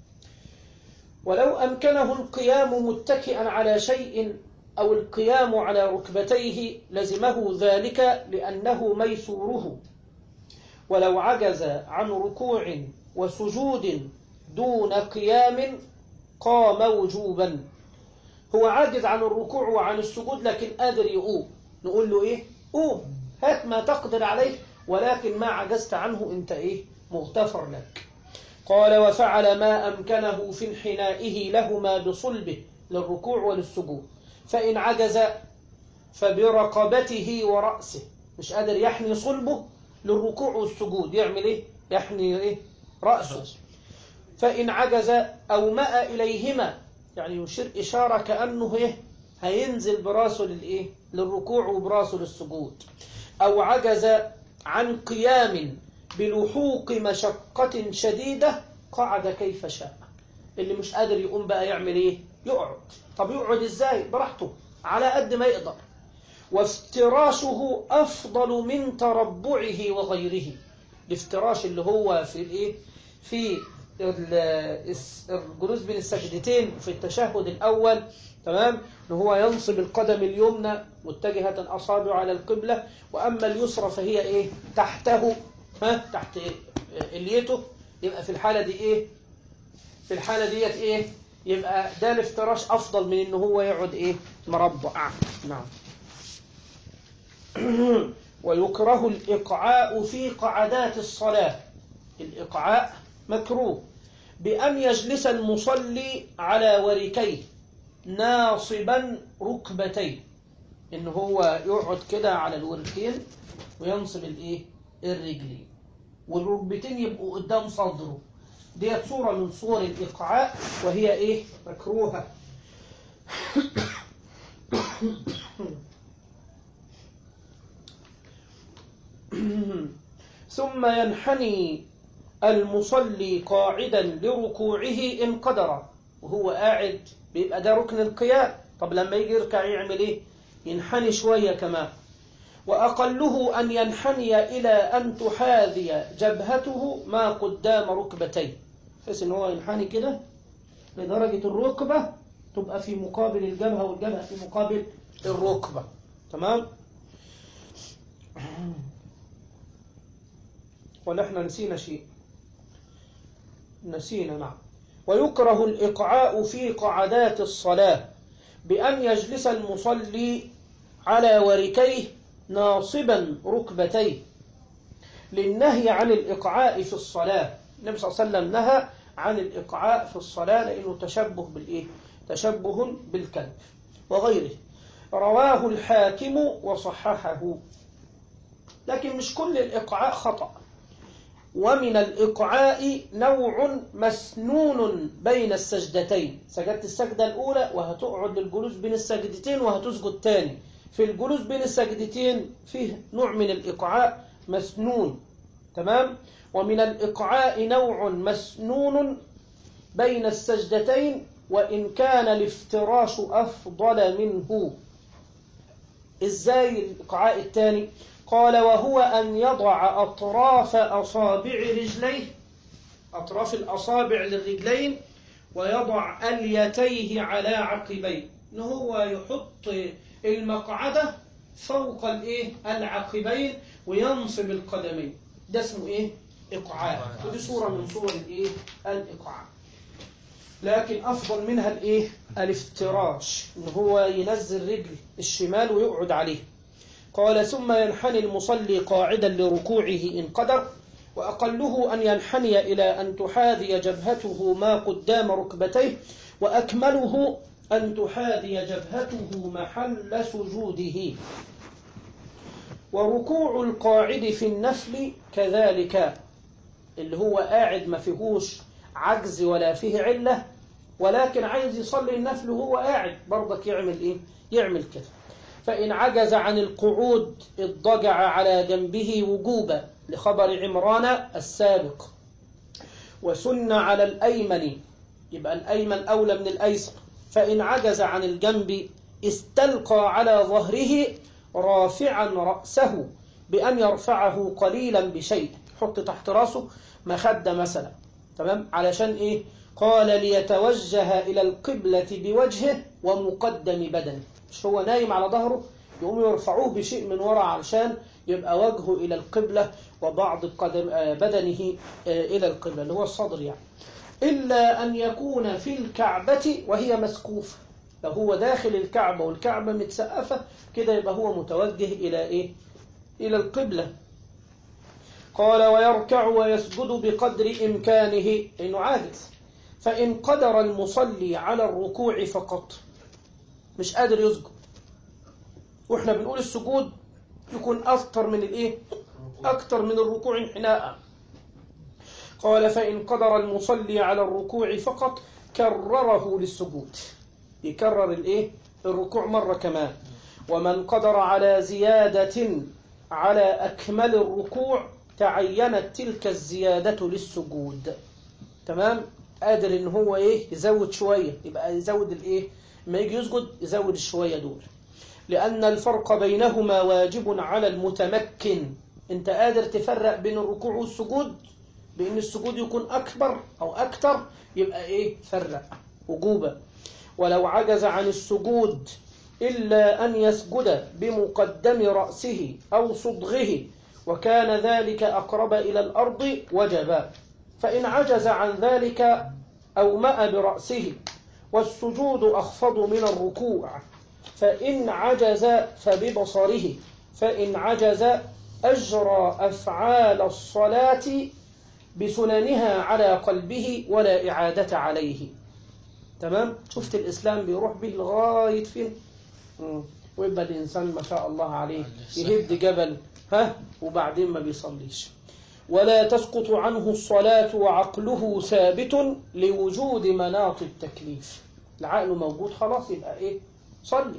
ولو أمكنه القيام متكئا على شيء أو القيام على ركبتيه لزمه ذلك لأنه ميسوره ولو عجز عن ركوع وسجود دون قيام قام وجوبا هو عاجز عن الركوع وعن السجود لكن قادر يقوم نقول له إيه قوم هات ما تقدر عليه ولكن ما عجزت عنه انت إيه مغتفر لك قال وفعل ما أمكنه في انحنائه لهما بصلبه للركوع وللسجود فإن عجز فبرقبته ورأسه مش قادر يحني صلبه للركوع والسجود يعمل إيه؟ يحني إيه؟ رأسه فإن عجز أو مأ إليهما يعني يشير إشارة كأنه إيه؟ هينزل براسه للإيه؟ للركوع وبراسه للسجود أو عجز عن قيام بلحوق مشقة شديدة قعد كيف شاء اللي مش قادر يقوم بقى يعمل ايه يقعد طب يقعد ازاي براحته على قد ما يقدر وافتراشه أفضل من تربعه وغيره الافتراش اللي هو في الايه في الجلوس بين السجدتين في التشهد الأول تمام ان هو ينصب القدم اليمنى متجهة أصابع على القبلة وأما اليسرى فهي إيه تحته ها تحت اليته يبقى في الحالة دي إيه في الحالة ديت إيه يبقى ده الافتراش أفضل من إن هو يقعد إيه مربع نعم ويكره الإقعاء في قعدات الصلاة الإقعاء مكروه بأن يجلس المصلي على وركيه ناصبا ركبتيه إن هو يقعد كده على الوركين وينصب الإيه الرجلين والركبتين يبقوا قدام صدره ديت صورة من صور الإقعاء وهي إيه مكروهة ثم ينحني المصلي قاعدا لركوعه إن قدر وهو قاعد بيبقى ده ركن القيام طب لما يجي يركع يعمل ايه ينحني شوية كمان وأقله أن ينحني إلى أن تحاذي جبهته ما قدام ركبتيه بحيث إن هو ينحني كده لدرجة الركبة تبقى في مقابل الجبهة والجبهة في مقابل الركبة تمام ولا احنا نسينا شيء نسينا نعم ويكره الإقعاء في قعدات الصلاة بأن يجلس المصلي على وركيه ناصبا ركبتيه للنهي عن الإقعاء في الصلاة النبي صلى الله عليه وسلم نهى عن الإقعاء في الصلاة لأنه تشبه بالإيه؟ تشبه بالكلب وغيره رواه الحاكم وصححه لكن مش كل الإقعاء خطأ ومن الإقعاء نوع مسنون بين السجدتين سجدت السجدة الأولى وهتقعد للجلوس بين السجدتين وهتسجد تاني في الجلوس بين السجدتين فيه نوع من الإقعاء مسنون تمام ومن الإقعاء نوع مسنون بين السجدتين وإن كان الافتراش أفضل منه إزاي الإقعاء الثاني قال وهو أن يضع أطراف أصابع رجليه أطراف الأصابع للرجلين ويضع أليتيه على عقبيه إن هو يحط المقعدة فوق الإيه العقبين وينصب القدمين ده اسمه إيه إقعاء ودي صورة من صور الإيه الإقعاء لكن أفضل منها الإيه الافتراش إن هو ينزل رجل الشمال ويقعد عليه قال ثم ينحني المصلي قاعدا لركوعه إن قدر وأقله أن ينحني إلى أن تحاذي جبهته ما قدام ركبتيه وأكمله أن تحاذي جبهته محل سجوده وركوع القاعد في النفل كذلك اللي هو قاعد ما فيهوش عجز ولا فيه علة ولكن عايز يصلي النفل وهو قاعد برضك يعمل إيه؟ يعمل كده فإن عجز عن القعود اضطجع على جنبه وجوبا لخبر عمران السابق وسن على الأيمن يبقى الأيمن أولى من الأيسر فإن عجز عن الجنب استلقى على ظهره رافعا رأسه بأن يرفعه قليلا بشيء حط تحت راسه مخدة مثلا تمام علشان إيه قال ليتوجه إلى القبلة بوجهه ومقدم بدنه مش هو نايم على ظهره يقوموا يرفعوه بشيء من وراء علشان يبقى وجهه إلى القبلة وبعض قدم بدنه إلى القبلة اللي هو الصدر يعني إلا أن يكون في الكعبة وهي مسقوفة لو هو داخل الكعبة والكعبة متسقفة كده يبقى هو متوجه إلى إيه؟ إلى القبلة قال ويركع ويسجد بقدر إمكانه إنه عاجز فإن قدر المصلي على الركوع فقط مش قادر يسجد واحنا بنقول السجود يكون أكتر من الإيه؟ أكتر من الركوع انحناء قال فإن قدر المصلي على الركوع فقط كرره للسجود يكرر الإيه؟ الركوع مرة كمان ومن قدر على زيادة على أكمل الركوع تعينت تلك الزيادة للسجود تمام قادر ان هو ايه يزود شوية يبقى يزود الايه ما يجي يسجد يزود الشوية دول لأن الفرق بينهما واجب على المتمكن انت قادر تفرق بين الركوع والسجود بأن السجود يكون أكبر أو أكتر يبقى إيه فرق وجوبا ولو عجز عن السجود إلا أن يسجد بمقدم رأسه أو صدغه وكان ذلك أقرب إلى الأرض وجبا فإن عجز عن ذلك أومأ برأسه والسجود أخفض من الركوع فإن عجز فببصره فإن عجز أجرى أفعال الصلاة بسننها على قلبه ولا إعادة عليه تمام شفت الإسلام بيروح به لغاية فين مم. ويبقى الإنسان ما شاء الله عليه يهد جبل ها وبعدين ما بيصليش ولا تسقط عنه الصلاة وعقله ثابت لوجود مناط التكليف العقل موجود خلاص يبقى إيه صلي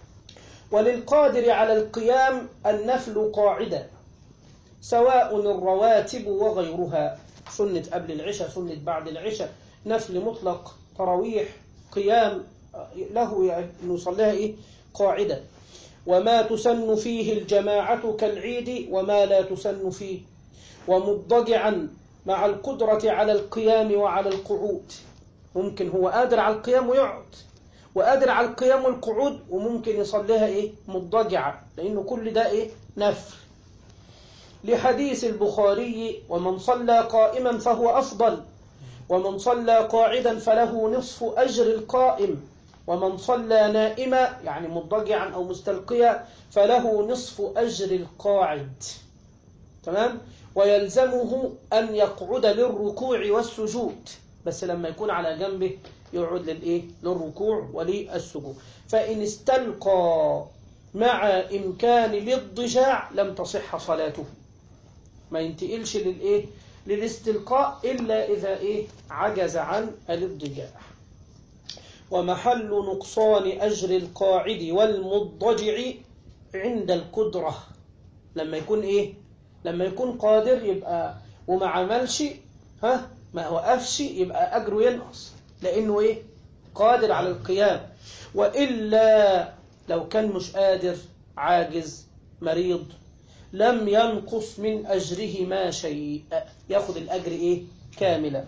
وللقادر على القيام النفل قاعدة سواء الرواتب وغيرها سنة قبل العشاء سنة بعد العشاء نفل مطلق تراويح قيام له يعني نصليها إيه قاعدة وما تسن فيه الجماعة كالعيد وما لا تسن فيه ومضجعا مع القدرة على القيام وعلى القعود ممكن هو قادر على القيام ويقعد وقادر على القيام والقعود وممكن يصليها ايه مضجعة لأنه كل ده ايه نفل لحديث البخاري ومن صلى قائما فهو أفضل ومن صلى قاعدا فله نصف أجر القائم ومن صلى نائما يعني مضجعا أو مستلقيا فله نصف أجر القاعد تمام ويلزمه أن يقعد للركوع والسجود بس لما يكون على جنبه يقعد للإيه؟ للركوع وللسجود فإن استلقى مع إمكان الاضجاع لم تصح صلاته ما ينتقلش للإيه؟ للاستلقاء إلا إذا إيه؟ عجز عن الاضجاع ومحل نقصان أجر القاعد والمضجع عند القدرة لما يكون إيه؟ لما يكون قادر يبقى وما عملش ها ما وقفش يبقى أجره ينقص لأنه إيه قادر على القيام وإلا لو كان مش قادر عاجز مريض لم ينقص من أجره ما شيء ياخد الأجر إيه كاملا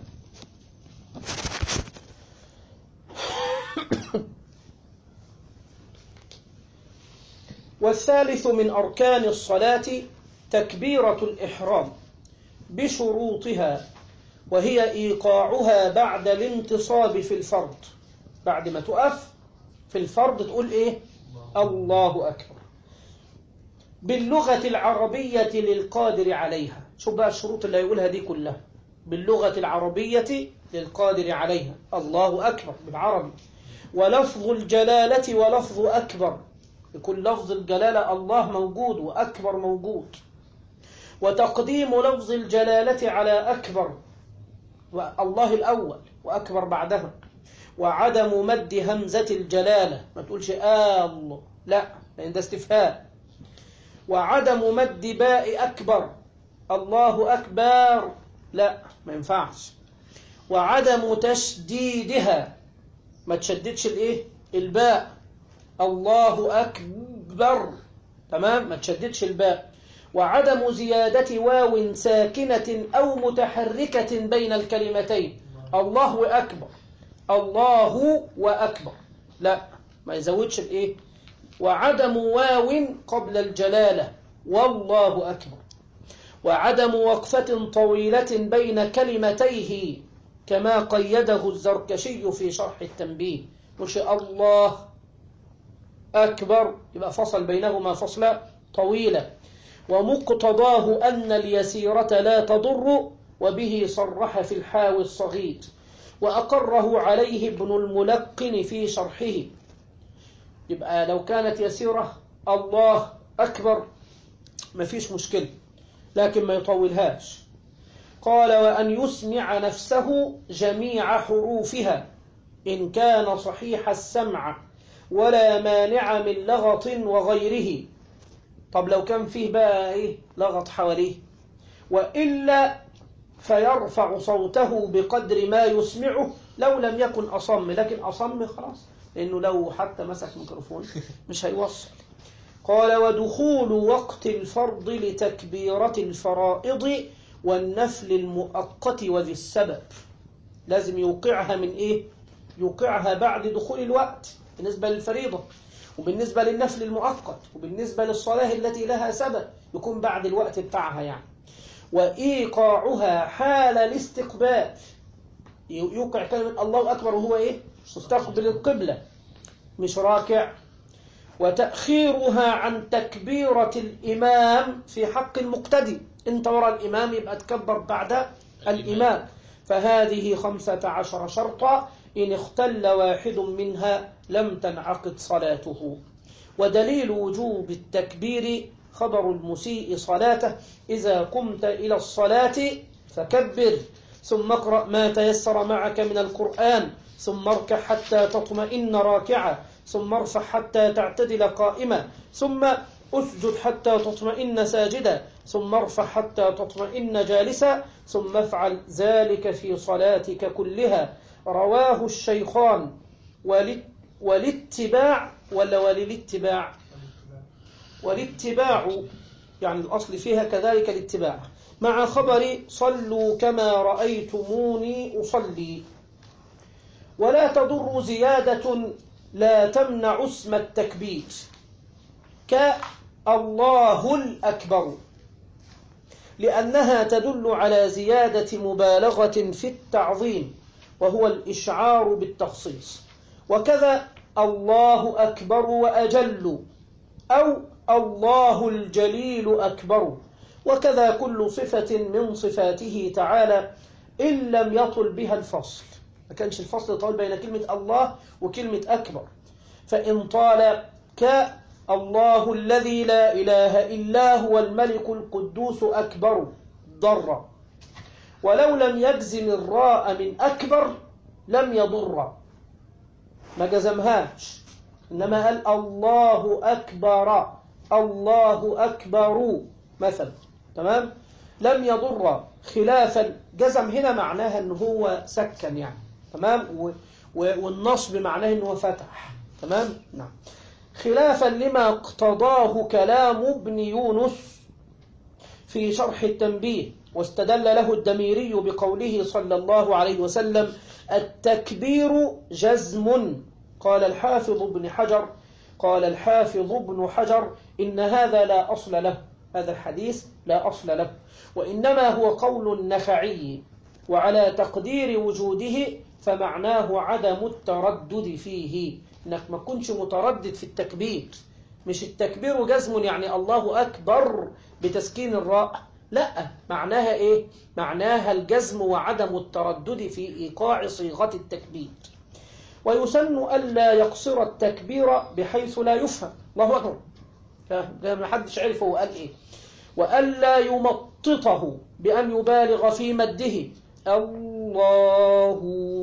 والثالث من أركان الصلاة تكبيرة الإحرام بشروطها وهي إيقاعها بعد الانتصاب في الفرض بعد ما تقف في الفرض تقول إيه الله أكبر باللغة العربية للقادر عليها شوف بقى الشروط اللي هيقولها دي كلها باللغة العربية للقادر عليها الله أكبر بالعربي ولفظ الجلالة ولفظ أكبر يكون لفظ الجلالة الله موجود وأكبر موجود وتقديم لفظ الجلالة على أكبر الله الأول وأكبر بعدها وعدم مد همزة الجلالة ما تقولش آه الله لا لأن ده استفهام وعدم مد باء أكبر الله أكبر لا ما ينفعش وعدم تشديدها ما تشددش الايه الباء الله أكبر تمام ما تشددش الباء وعدم زيادة واو ساكنة أو متحركة بين الكلمتين الله أكبر الله وأكبر لا ما يزودش الإيه وعدم واو قبل الجلالة والله أكبر وعدم وقفة طويلة بين كلمتيه كما قيده الزركشي في شرح التنبيه مش الله أكبر يبقى فصل بينهما فصلا طويلا ومقتضاه أن اليسيرة لا تضر وبه صرح في الحاوي الصغير وأقره عليه ابن الملقن في شرحه يبقى لو كانت يسيرة الله أكبر ما فيش مشكلة لكن ما يطولهاش قال وأن يسمع نفسه جميع حروفها إن كان صحيح السمع ولا مانع من لغط وغيره طب لو كان فيه بقى إيه لغط حواليه وإلا فيرفع صوته بقدر ما يسمعه لو لم يكن أصم لكن أصم خلاص لأنه لو حتى مسك ميكروفون مش هيوصل قال ودخول وقت الفرض لتكبيرة الفرائض والنفل المؤقت وذي السبب لازم يوقعها من إيه؟ يوقعها بعد دخول الوقت بالنسبة للفريضة وبالنسبة للنفل المؤقت وبالنسبة للصلاة التي لها سبب يكون بعد الوقت بتاعها يعني وإيقاعها حال الاستقبال يوقع كلمة الله أكبر وهو إيه؟ مستقبل القبلة مش راكع وتأخيرها عن تكبيرة الإمام في حق المقتدي انت وراء الإمام يبقى تكبر بعد الإمام فهذه خمسة عشر شرطا إن اختل واحد منها لم تنعقد صلاته ودليل وجوب التكبير خبر المسيء صلاته إذا قمت إلى الصلاة فكبر ثم اقرأ ما تيسر معك من القرآن ثم اركع حتى تطمئن راكعا ثم ارفع حتى تعتدل قائما ثم اسجد حتى تطمئن ساجدا ثم ارفع حتى تطمئن جالسا ثم افعل ذلك في صلاتك كلها رواه الشيخان ولت- والاتباع ولا وللاتباع والاتباع يعني الأصل فيها كذلك الاتباع مع خبر صلوا كما رأيتموني أصلي ولا تضر زيادة لا تمنع اسم التكبير كالله الأكبر لأنها تدل على زيادة مبالغة في التعظيم وهو الإشعار بالتخصيص وكذا الله أكبر وأجل أو الله الجليل أكبر وكذا كل صفة من صفاته تعالى إن لم يطل بها الفصل ما كانش الفصل طال بين كلمة الله وكلمة أكبر فإن طال كالله الذي لا إله إلا هو الملك القدوس أكبر ضر ولو لم يجزم الراء من أكبر لم يضر ما جزمهاش إنما قال الله أكبر الله أكبر مثلا تمام لم يضر خلافا جزم هنا معناها ان هو سكن يعني تمام و و والنصب معناه ان هو فتح تمام نعم خلافا لما اقتضاه كلام ابن يونس في شرح التنبيه واستدل له الدميري بقوله صلى الله عليه وسلم التكبير جزم قال الحافظ ابن حجر قال الحافظ ابن حجر إن هذا لا أصل له هذا الحديث لا أصل له وإنما هو قول النخعي وعلى تقدير وجوده فمعناه عدم التردد فيه إنك ما كنش متردد في التكبير مش التكبير جزم يعني الله أكبر بتسكين الراء لا معناها إيه؟ معناها الجزم وعدم التردد في إيقاع صيغة التكبير ويسن ألا يقصر التكبير بحيث لا يفهم الله أكبر ده ما حدش عرف هو قال إيه وألا يمططه بأن يبالغ في مده الله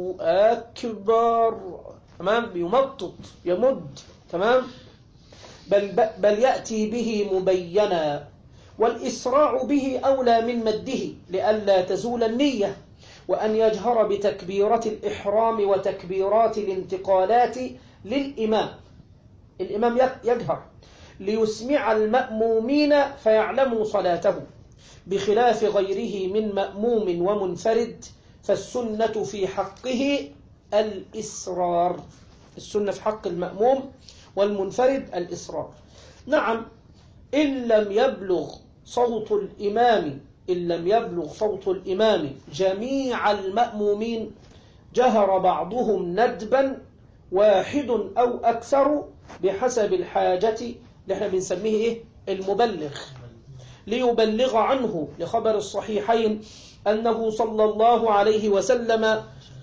أكبر تمام يمطط يمد تمام بل, بل يأتي به مبينا والإسراع به أولى من مده لئلا تزول النية وأن يجهر بتكبيرة الإحرام وتكبيرات الانتقالات للإمام الإمام يجهر ليسمع المأمومين فيعلموا صلاته بخلاف غيره من مأموم ومنفرد فالسنة في حقه الإسرار السنة في حق المأموم والمنفرد الإسرار نعم إن لم يبلغ صوت الإمام إن لم يبلغ صوت الإمام جميع المأمومين جهر بعضهم ندبا واحد أو أكثر بحسب الحاجة اللي احنا بنسميه إيه؟ المبلغ ليبلغ عنه لخبر الصحيحين أنه صلى الله عليه وسلم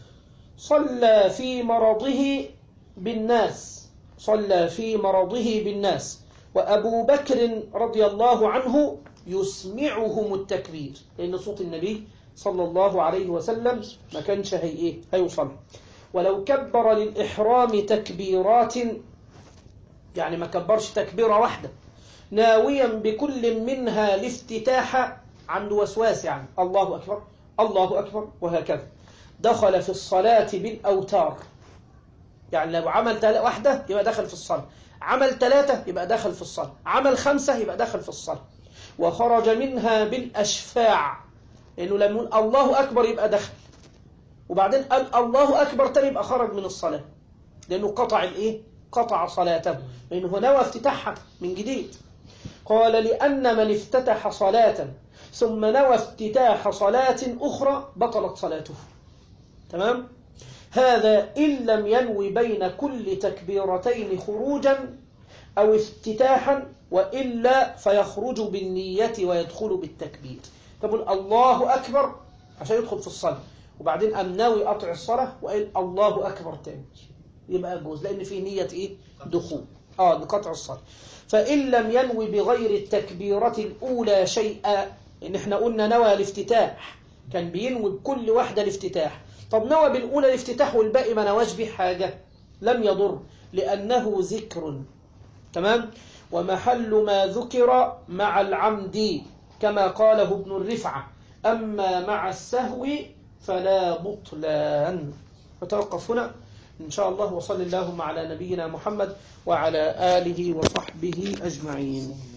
صلى في مرضه بالناس صلى في مرضه بالناس وأبو بكر رضي الله عنه يسمعهم التكبير لأن صوت النبي صلى الله عليه وسلم ما كانش هي إيه هيوصل ولو كبر للإحرام تكبيرات يعني ما كبرش تكبيرة واحدة ناويا بكل منها الافتتاح عنده وسواس يعني الله أكبر الله أكبر وهكذا دخل في الصلاة بالأوتار يعني لو عمل واحدة يبقى دخل في الصلاة عمل ثلاثة يبقى دخل في الصلاة عمل خمسة يبقى دخل في الصلاة وخرج منها بالأشفاع لأنه لما يقول الله أكبر يبقى دخل وبعدين قال الله أكبر تاني يبقى خرج من الصلاة لأنه قطع الإيه؟ قطع صلاته لأنه نوى افتتاحها من جديد قال لأن من افتتح صلاة ثم نوى افتتاح صلاة أخرى بطلت صلاته تمام؟ هذا إن لم ينوي بين كل تكبيرتين خروجا أو افتتاحا وإلا فيخرج بالنية ويدخل بالتكبير تقول الله أكبر عشان يدخل في الصلاة وبعدين أم ناوي قطع الصلاة وقال الله أكبر تاني يبقى يجوز لأن فيه نية إيه؟ دخول آه لقطع الصلاة فإن لم ينوي بغير التكبيرة الأولى شيئا إن إحنا قلنا نوى الافتتاح كان بينوي بكل واحدة الافتتاح طب نوى بالأولى الافتتاح والباقي ما نواش به حاجة لم يضر لأنه ذكر تمام ومحل ما ذكر مع العمد كما قاله ابن الرفعة أما مع السهو فلا بطلان نتوقف هنا إن شاء الله وصل اللهم على نبينا محمد وعلى آله وصحبه أجمعين